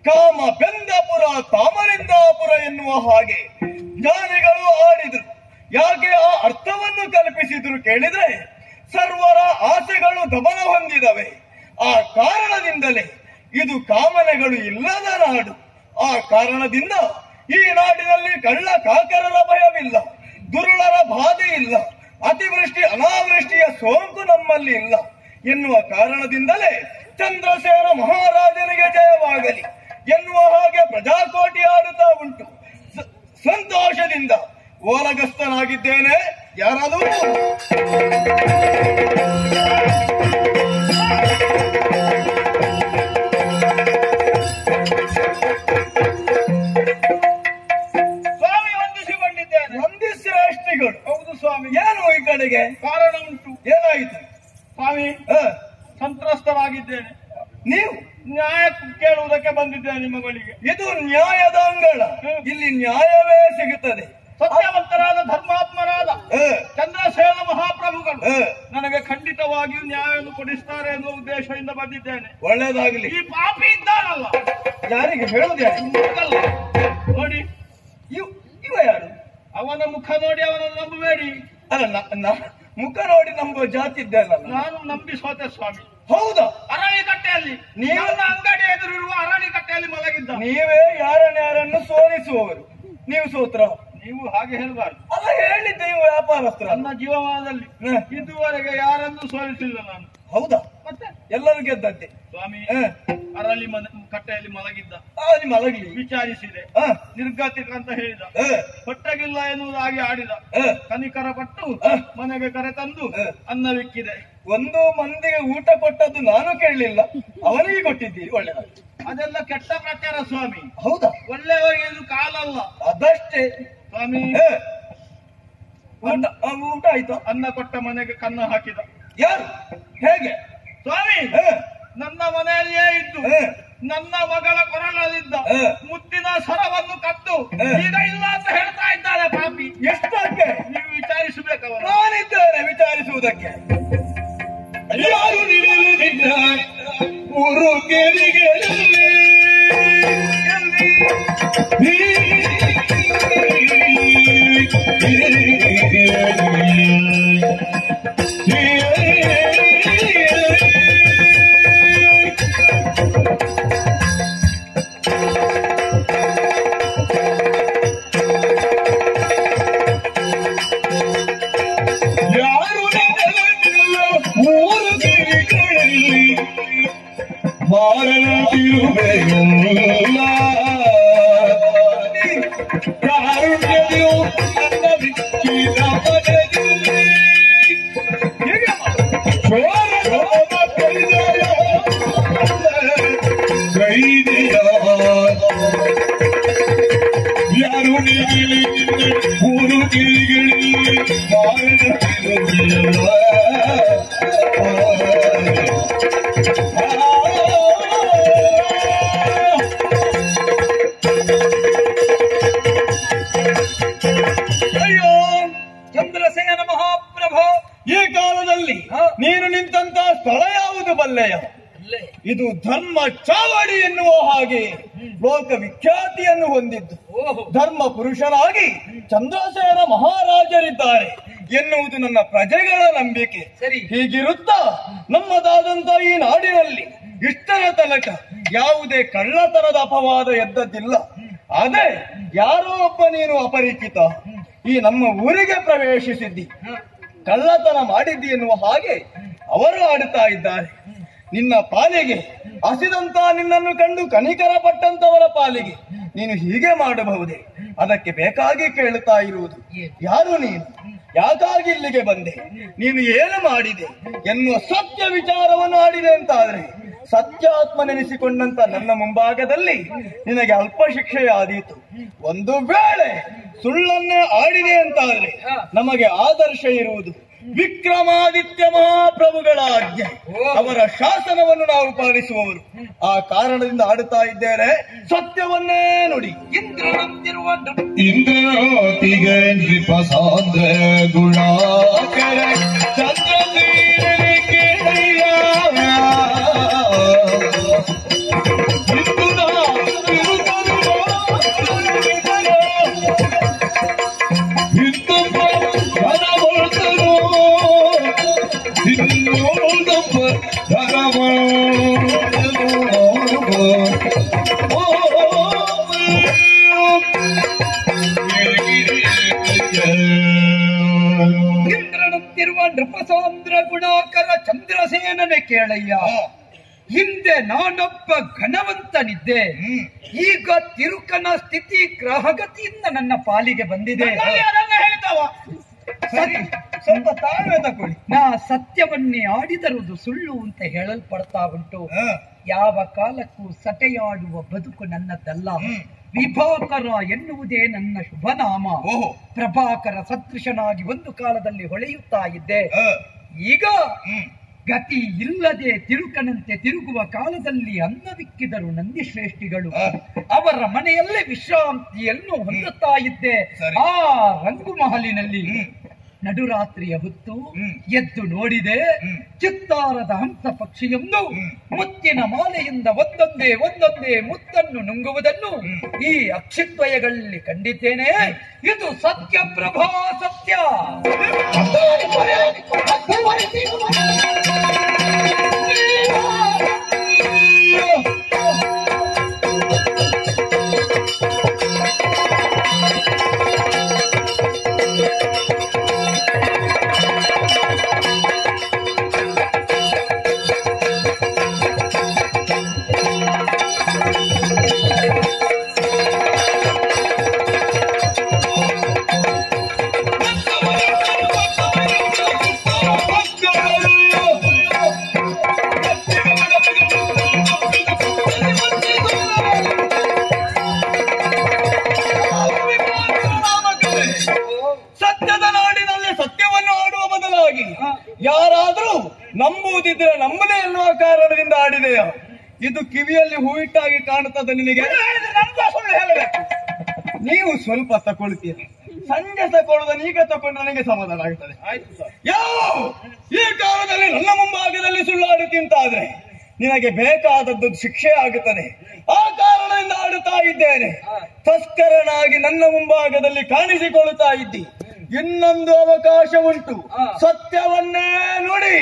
ಕಾಮ ಬೆಂದಪುರ ತಾಮರಿಂದಾಪುರ ಎನ್ನುವ ಹಾಗೆ ಜ್ಞಾನಿಗಳು ಆಡಿದ್ರು ಯಾಕೆ ಆ ಅರ್ಥವನ್ನು ಕಲ್ಪಿಸಿದ್ರು ಕೇಳಿದ್ರೆ ಸರ್ವರ ಆಸೆಗಳು ಗಮನ ಹೊಂದಿದವೆ ಆ ಕಾರಣದಿಂದಲೇ ಇದು ಕಾಮನೆಗಳು ಇಲ್ಲದ ನಾಡು ಆ ಕಾರಣದಿಂದ ಈ ನಾಡಿನಲ್ಲಿ ಕಳ್ಳ ಕಾಕರರ ಭಯವಿಲ್ಲ ದುರುಳರ ಬಾಧೆ ಇಲ್ಲ ಅತಿವೃಷ್ಟಿ ಅನಾವೃಷ್ಟಿಯ ಸೋಂಕು ನಮ್ಮಲ್ಲಿ ಇಲ್ಲ ಎನ್ನುವ ಕಾರಣದಿಂದಲೇ ಚಂದ್ರಸೇನ ಮಹಾರಾಜನಿಗೆ ಜಯವಾಗಲಿ ಎನ್ನುವ ಹಾಗೆ ಪ್ರಜಾಕೋಟಿ ಆಡುತ್ತಾ ಉಂಟು ಸ- ಸಂತೋಷದಿಂದ ಓಲಗಸ್ತನಾಗಿದ್ದೇನೆ ಯಾರಾದರೂ ಸ್ವಾಮಿ ವಂದಿಸಿಕೊಂಡಿದ್ದೇನೆ ವಂದಿಶ್ರೇಷ್ಠಿಗಳು ಹೌದು ಸ್ವಾಮಿ ಏನು ಈ ಕಡೆಗೆ ಕಾರಣ ಉಂಟು ಏನಾಯಿತು ಸ್ವಾಮಿ ಹ, ಸಂತ್ರಸ್ತನಾಗಿದ್ದೇನೆ ನೀವು ನ್ಯಾಯ ಕೇಳುವುದಕ್ಕೆ ಬಂದಿದ್ದೇನೆ ನಿಮ್ಮ ಬಳಿಗೆ ಇದು ನ್ಯಾಯದ ಅಂಗಳ ಇಲ್ಲಿ ನ್ಯಾಯವೇ ಸಿಗುತ್ತದೆ ಸತ್ಯವಂತರಾದ ಧರ್ಮಾತ್ಮರಾದ ಹ, ಚಂದ್ರಸೇನ ಮಹಾಪ್ರಭುಗಳು ಹ, ನನಗೆ ಖಂಡಿತವಾಗಿಯೂ ನ್ಯಾಯವನ್ನು ಕೊಡಿಸ್ತಾರೆ ಎನ್ನುವ ಉದ್ದೇಶದಿಂದ ಬಂದಿದ್ದೇನೆ ಒಳ್ಳೇದಾಗಲಿ ಈ ಪಾಪಿ ಇದ್ದಾನಲ್ಲ ಯಾರಿಗೆ ಹೇಳುದು ಯಾರು ಮೂರ್ಖಲ್ಲ. ನೋಡಿ ಇವ್ ಇವ ಯಾರು ಅವನ ಮುಖ ನೋಡಿ ಅವನನ್ನು ನಂಬಬೇಡಿ ಅಲ್ಲ ನ- ನ- ಮುಖ ನೋಡಿ ನಂಬುವ ಜಾತಿ ಇದ್ದಲ್ಲ ನಾನು ನಂಬಿ ಸೋತೆ ಸ್ವಾಮಿ ಹೌದಾ ಅರಳಿಕಟ್ಟೆಯಲ್ಲಿ ನೀವು- ನನ್ನ ಅಂಗಡಿ ಎದುರಿರುವ ಅರಳಿಕಟ್ಟೆಯಲ್ಲಿ ಮಲಗಿದ್ದ ನೀವೇ ಯಾರನ್ಯಾರನ್ನು ಸೋಲಿಸುವವರು ನೀವು ಸೋತ್ರ ನೀವು ಹಾಗೆ ಹೇಳಬಾರ್ದು ಅಲ್ಲ ಹೇಳಿದ್ದೆ ನೀವು ವ್ಯಾಪಾರಸ್ತ್ರ ನನ್ನ ಜೀವಮಾನದಲ್ಲಿ ಹ. ಇದುವರೆಗೆ ಯಾರನ್ನೂ ಸೋಲಿಸಿಲ್ಲ ನಾನು ಹೌದಾ ಮತ್ತೆ ಎಲ್ಲರೂ ಗೆದ್ದದ್ದೆ ಸ್ವಾಮಿ ಹ. ಅರಳಿ ಮನೆ ಕಟ್ಟೆಯಲ್ಲಿ ಮಲಗಿದ್ದ ಆ, ನಿಮ್ಮ ಮಲಗಲಿ ವಿಚಾರಿಸಿದೆ ಹ, ನಿರ್ಗತಿಕ ಅಂತ ಹೇಳಿದ ಹ, ಹೊಟ್ಟೆಗಿಲ್ಲ ಎನ್ನುವುದಾಗಿ ಆಡಿದ ಹ. ಕನಿಕರ ಪಟ್ಟು ಹ. ಮನೆಗೆ ಕರೆ ತಂದು ಹ. ಅನ್ನವಿಕ್ಕಿದೆ ಒಂದು ಮಂದಿಗೆ ಊಟ ಕೊಟ್ಟದ್ದು ನಾನು ಕೇಳಲಿಲ್ಲ ಅವನಿಗೆ ಕೊಟ್ಟಿದ್ದೀರಿ ಒಳ್ಳೆದಾಯ್ತು ಅದೆಲ್ಲ ಕೆಟ್ಟ ಪ್ರಚಾರ ಸ್ವಾಮಿ ಹೌದಾ ಒಳ್ಳೆಯವರಿಗೆ ಇದು ಕಾಲಲ್ಲ ಅದಷ್ಟೇ ಸ್ವಾಮಿ ಹ. ಊಟ ಆ, ಊಟ ಆಯ್ತು ಅನ್ನ ಕೊಟ್ಟ ಮನೆಗೆ ಕನ್ನ ಹಾಕಿದ ಯಾರು ಹೇಗೆ ಸ್ವಾಮಿ ಹ, ನನ್ನ ಮನೆಯಲ್ಲಿಯೇ ಇದ್ದು ಹ. ನನ್ನ ಮಗಳ ಕೊರಳಲ್ಲಿದ್ದ ಹ. ಮುತ್ತಿನ ಸರವನ್ನು ಕದ್ದು ಹ. ಈಗ ಇಲ್ಲ ಅಂತ ಹೇಳ್ತಾ ಇದ್ದಾನೆ ಪಾಪಿ ಎಷ್ಟಕ್ಕೆ ನೀವು ವಿಚಾರಿಸಬೇಕವ ನಾನಿದ್ದೇನೆ ವಿಚಾರಿಸುವುದಕ್ಕೆ ಯಾರು ನಿಲ್ಲಲಿಲ್ಲ ಊರು ಗೆರಿಗೆಯಲ್ಲಿ ಯಾರು ನಿಲ್ಲಲಿಲ್ಲ ಊರು ಗೆರಿಗೆಯಲ್ಲಿ ಮಾರನತಿರುವೆಯಲ್ಲ ಕಾರುಣ್ಯವು ನನ್ನ ಬಿಚ್ಚಿದ ಮನದಲ್ಲಿ ಹೀಗೆ ಚೋರ ರೋಮ ಕೈದೆಯ ಕೈದೆಯ ಯಾರು ನಿಲ್ಲಿ ಊರು ಗಿರಿಗಿಳಿ ಮಾರನತಿರುವೆಯಲ್ಲ ಅಯ್ಯೋ ಚಂದ್ರಸೇನ ಮಹಾಪ್ರಭು ಈ ಕಾಲದಲ್ಲಿ ನೀನು ನಿಂತಂತ ಸ್ಥಳ ಯಾವುದು ಬಲ್ಲೆಯ ಇದು ಧರ್ಮ ಚಾವಡಿ ಎನ್ನುವ ಹಾಗೆ ಲೋಕ ವಿಖ್ಯಾತಿಯನ್ನು ಹೊಂದಿದ್ದು ಧರ್ಮ ಪುರುಷರಾಗಿ ಚಂದ್ರಸೇನ ಮಹಾರಾಜರಿದ್ದಾರೆ ಎನ್ನುವುದು ನನ್ನ ಪ್ರಜೆಗಳ ನಂಬಿಕೆ ಸರಿ. ಹೀಗಿರುತ್ತಾ ನಮ್ಮದಾದಂತ ಈ ನಾಡಿನಲ್ಲಿ ಇಷ್ಟರ ತನಕ ಯಾವುದೇ ಕಳ್ಳತನದ ಅಪವಾದ ಎದ್ದದ್ದಿಲ್ಲ ಆದ್ರೆ ಯಾರೋ ಒಬ್ಬ ನೀನು ಅಪರಿಚಿತ ಈ ನಮ್ಮ ಊರಿಗೆ ಪ್ರವೇಶಿಸಿದ್ದಿ ಕಳ್ಳತನ ಮಾಡಿದ್ದಿ ಎನ್ನುವ ಹಾಗೆ ಅವರು ಆಡುತ್ತಾ ಇದ್ದಾರೆ ನಿನ್ನ ಪಾಲಿಗೆ ಹಸಿದಂತ ನಿನ್ನನ್ನು ಕಂಡು ಕನಿಕರ ಪಟ್ಟಂತವರ ಪಾಲಿಗೆ ನೀನು ಹೀಗೆ ಮಾಡಬಹುದೇ ಅದಕ್ಕೆ ಬೇಕಾಗಿ ಕೇಳುತ್ತಾ ಇರುವುದು ಯಾರು ನೀನು ಯಾಕಾಗಿ ಇಲ್ಲಿಗೆ ಬಂದೆ ನೀನು ಏನು ಮಾಡಿದೆ ಎನ್ನುವ ಸತ್ಯ ವಿಚಾರವನ್ನು ಆಡಿದೆ ಅಂತಾದ್ರೆ ಸತ್ಯಾತ್ಮನೆನಿಸಿಕೊಂಡಂತ ನನ್ನ ಮುಂಭಾಗದಲ್ಲಿ ನಿನಗೆ ಅಲ್ಪ ಶಿಕ್ಷೆಯಾದೀತು ಒಂದು ವೇಳೆ ಸುಳ್ಳನ್ನೇ ಆಡಿದೆ ಅಂತಾದ್ರೆ ನಮಗೆ ಆದರ್ಶ ಇರುವುದು ವಿಕ್ರಮಾದಿತ್ಯ ಮಹಾಪ್ರಭುಗಳ ಆಜ್ಞೆ ಅವರ ಶಾಸನವನ್ನು ನಾವು ಪಾಲಿಸುವವರು ಆ ಕಾರಣದಿಂದ ಆಡುತ್ತಾ ಇದ್ದೇನೆ ಸತ್ಯವನ್ನೇ ನುಡಿ ಇಂದ್ರನಂತಿರುವ ಇಂದ್ರನೋತಿಗ ನೃಪಸಾಂದ್ರ ಗುಣಾಕರ ಚಂದ್ರವೀರನ ಕೇಳಿಯ ಇಂದು ನಾ ನೃಪಸಾಂದ್ರ ಗುಣಾಕರ ಚಂದ್ರಸೇನನೆ ಕೇಳಯ್ಯ ಹಿಂದೆ ನಾನೊಬ್ಬ ಘನವಂತನಿದ್ದೆ ಈಗ ತಿರುಕನ ಸ್ಥಿತಿ ಗ್ರಹಗತಿಯಿಂದ ನನ್ನ ಪಾಲಿಗೆ ಬಂದಿದೆ ನನ್ನಲ್ಲಿ ಅದನ್ನ ಹೇಳ್ತಾವ ಸರಿ ಸ್ವಲ್ಪ ತಾಳ್ಮೆ ತಕೊಳ್ಳಿ ನಾ ಸತ್ಯವನ್ನೇ ಆಡಿದರುವುದು ಸುಳ್ಳು ಅಂತ ಹೇಳಲ್ಪಡ್ತಾ ಉಂಟು ಹ. ಯಾವ ಕಾಲಕ್ಕೂ ಸಟೆಯಾಡುವ ಬದುಕು ನನ್ನದಲ್ಲ ವಿಭಾಕರ ಎನ್ನುವುದೇ ನನ್ನ ಶುಭನಾಮ ಓಹೋ ಪ್ರಭಾಕರ ಸದೃಶನಾಗಿ ಒಂದು ಕಾಲದಲ್ಲಿ ಹೊಳೆಯುತ್ತಾ ಇದ್ದೆ ಹ. ಈಗ ಹ್ಮ್. ಗತಿ ಇಲ್ಲದೆ ತಿರುಕನಂತೆ ತಿರುಗುವ ಕಾಲದಲ್ಲಿ ಅನ್ನವಿಕ್ಕಿದರು ನಂದಿಶ್ರೇಷ್ಠಿಗಳು ಹ. ಅವರ ಮನೆಯಲ್ಲೇ ವಿಶ್ರಾಂತಿಯನ್ನು ಹೊಂದುತ್ತಾ ಇದ್ದೆ ಸರಿ. ಆ ರಂಗು ಮಹಲಿನಲ್ಲಿ ಹ್ಮ್. ನಡುರಾತ್ರಿಯ ಹೊತ್ತು ಹ್ಮ್. ಎದ್ದು ನೋಡಿದೆ ಹ್ಮ್. ಚಿತ್ತಾರದ ಹಂಸ ಪಕ್ಷಿಯೊಂದು ಹ್ಮ್. ಮುತ್ತಿನ ಮಾಲೆಯಿಂದ ಒಂದೊಂದೇ ಒಂದೊಂದೇ ಮುತ್ತನ್ನು ನುಂಗುವುದನ್ನು ಹ್ಮ್. ಈ ಅಕ್ಷಿದ್ವಯಗಳಲ್ಲಿ ಕಂಡಿದ್ದೇನೆ ಇದು ಸತ್ಯ ಪ್ರಭಾ ಸತ್ಯ ಸತ್ಯದ ನಾಡಿನಲ್ಲಿ ಸತ್ಯವನ್ನು ಆಡುವ ಬದಲಾಗಿ ಯಾರಾದ್ರೂ ನಂಬುವುದಿದ್ರೆ ನಂಬದೇ ಎನ್ನುವ ಕಾರಣದಿಂದ ಆಡಿದೆಯ ಇದು ಕಿವಿಯಲ್ಲಿ ಹೂವಿಟ್ಟಾಗಿ ಕಾಣುತ್ತದೆ ನಿನಗೆ ಸುಳ್ಳು ಹೇಳಬೇಕು ನೀವು ಸ್ವಲ್ಪ ತಗೊಳ್ತೀರಿ ಸಂಜೆ ತಗೊಳ್ಳೋದನ್ನ ಈಗ ತಗೊಂಡು ನನಗೆ ಸಮಾಧಾನ ಆಗ್ತದೆ ಆಯ್ತು ಸರ್ ಯಾವ ಈ ಕಾಲದಲ್ಲಿ ನನ್ನ ಮುಂಭಾಗದಲ್ಲಿ ಸುಳ್ಳಾಡಿ ತಿಂತಾದ್ರೆ ನಿನಗೆ ಬೇಕಾದದ್ದು ಶಿಕ್ಷೆ ಆಗುತ್ತದೆ ಆ ಕಾರಣದಿಂದ ಆಡುತ್ತಾ ಇದ್ದೇನೆ ತಸ್ಕರನಾಗಿ ನನ್ನ ಮುಂಭಾಗದಲ್ಲಿ ಕಾಣಿಸಿಕೊಳ್ಳುತ್ತಾ ಇದ್ದಿ ಇನ್ನೊಂದು ಅವಕಾಶ ಉಂಟು ಸತ್ಯವನ್ನೇ ನುಡಿ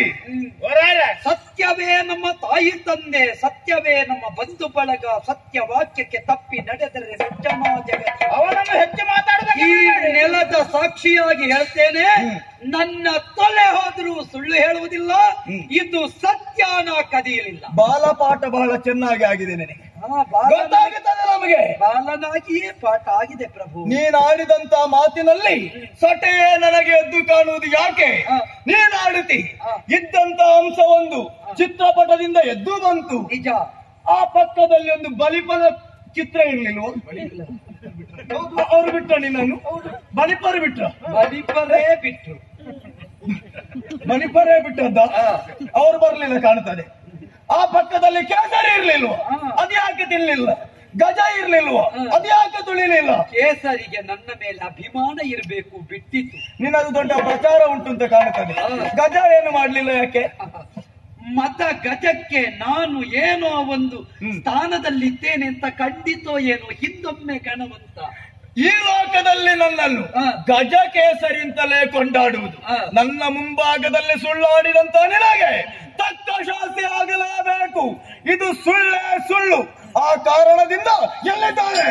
ಸತ್ಯವೇ ನಮ್ಮ ತಾಯಿ ತಂದೆ ಸತ್ಯವೇ ನಮ್ಮ ಬಂಧು ಬಳಗ ಸತ್ಯ ವಾಕ್ಯಕ್ಕೆ ತಪ್ಪಿ ನಡೆದರೆ ಸಜ್ಜನ ಜಗತಿ ಅವನನ್ನು ಹೆಚ್ಚು ಮಾತಾಡದ ಈ ನೆಲದ ಸಾಕ್ಷಿಯಾಗಿ ಹೇಳ್ತೇನೆ ನನ್ನ ತೊಲೆ ಹೋದ್ರೂ ಸುಳ್ಳು ಹೇಳುವುದಿಲ್ಲ ಇದು ಸತ್ಯನ ಕದಿಯಲಿಲ್ಲ ಬಾಲಪಾಠ ಬಹಳ ಚೆನ್ನಾಗಿ ಆಗಿದೆ ನಿನಗೆ ಆ, ಬಾಲನ- ಗೊತ್ತಾಗುತ್ತದೆ ನಮಗೆ ಬಾಲನಾಗಿಯೇ ಪಾಠ ಆಗಿದೆ ಪ್ರಭು ನೀನಾಡಿದಂತ ಮಾತಿನಲ್ಲಿ ಸಟೆಯೇ ನನಗೆ ಎದ್ದು ಕಾಣುವುದು ಯಾಕೆ ಹ. ನೀನಾಡುತ್ತಿ ಹ. ಇದ್ದಂತ ಅಂಶ ಒಂದು ಚಿತ್ರಪಟದಿಂದ ಎದ್ದು ಬಂತು ನಿಜ ಆ ಪಕ್ಕದಲ್ಲಿ ಒಂದು ಬಲಿಪನ ಚಿತ್ರ ಇರ್ಲಿಲ್ವ ಅವರು ಬಿಟ್ರ ನಿನ್ನನ್ನು ಬಲಿಪರು ಬಿಟ್ರ ಬಲಿಪರೇ ಬಿಟ್ರು ಬಲಿಪರೇ ಬಿಟ್ಟದ್ದ ಅವ್ರು ಬರ್ಲಿಲ್ಲ ಕಾಣ್ತದೆ ಆ ಪಕ್ಕದಲ್ಲಿ ಕೇಸರಿ ಇರ್ಲಿಲ್ವ ಹ. ಅದ್ಯಾಕೆ ತಿನ್ಲಿಲ್ಲ ಗಜ ಇರ್ಲಿಲ್ವ ಅದ್ಯಾಕೆ ತುಳಿಲಿಲ್ಲ ಕೇಸರಿಗೆ ನನ್ನ ಮೇಲೆ ಅಭಿಮಾನ ಇರಬೇಕು ಬಿಟ್ಟಿತ್ತು ನಿನ್ನದು ದೊಡ್ಡ ಪ್ರಚಾರ ಉಂಟು ಅಂತ ಕಾಣುತ್ತದೆ ಗಜ ಏನು ಮಾಡ್ಲಿಲ್ಲ ಯಾಕೆ ಮತ ಗಜಕ್ಕೆ ನಾನು ಏನೋ ಒಂದು ಸ್ಥಾನದಲ್ಲಿದ್ದೇನೆ ಅಂತ ಖಂಡಿತೋ ಏನೋ ಹಿಂದೊಮ್ಮೆ ಗಣವಂತ ಈ ಲೋಕದಲ್ಲಿ ನನ್ನನ್ನು ಹ. ಗಜ ಕೇಸರಿ ಅಂತಲೇ ಕೊಂಡಾಡುವುದು ಹ. ನನ್ನ ಮುಂಭಾಗದಲ್ಲಿ ಸುಳ್ಳಾಡಿದಂತ ನಿನಗೆ ತಕ್ಕ ಶಾಸ್ತಿ ಆಗಲೇಬೇಕು ಇದು ಸುಳ್ಳೇ ಸುಳ್ಳು ಆ ಕಾರಣದಿಂದ ಎಲ್ಲಿದ್ದಾನೆ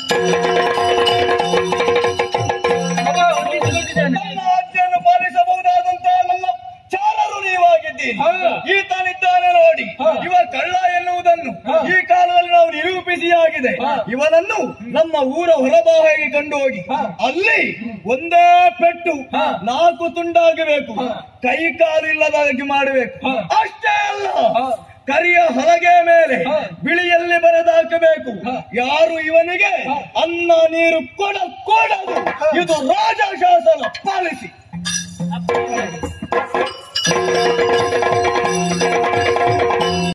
ನನ್ನ ಆಜ್ಞೆಯನ್ನು ಪಾಲಿಸಬಹುದಾದಂತ ನನ್ನ ಚಾಲರು ನೀವಾಗಿದ್ದೀರಿ ಈತನಿದ್ದಾನೆ ನೋಡಿ ಇವ ಕಳ್ಳ ಎನ್ನುವುದನ್ನು ಈ ಕಾಲದಲ್ಲಿ ನಾವು ನಿರೂಪಿಸಿಯಾಗಿದೆ ಇವನನ್ನು ನಮ್ಮ ಊರ ಹೊರಬಾಹಿಗೆ ಕಂಡು ಹೋಗಿ ಅಲ್ಲಿ ಒಂದೇ ಪೆಟ್ಟು ನಾಲ್ಕು ತುಂಡಾಗಬೇಕು ಕೈ ಕಾಲು ಇಲ್ಲದಾಗಿ ಮಾಡಬೇಕು ಅಷ್ಟೇ ಅಲ್ಲ ಕರಿಯ ಹಲಗೆ ಮೇಲೆ ಬಿಳಿಯಲ್ಲಿ ಬರೆದಾಕಬೇಕು ಯಾರು ಇವನಿಗೆ ಅನ್ನ ನೀರು ಕೊಡ ಕೊಡದು ಇದು ರಾಜ ಶಾಸನ ಪಾಲಿಸಿ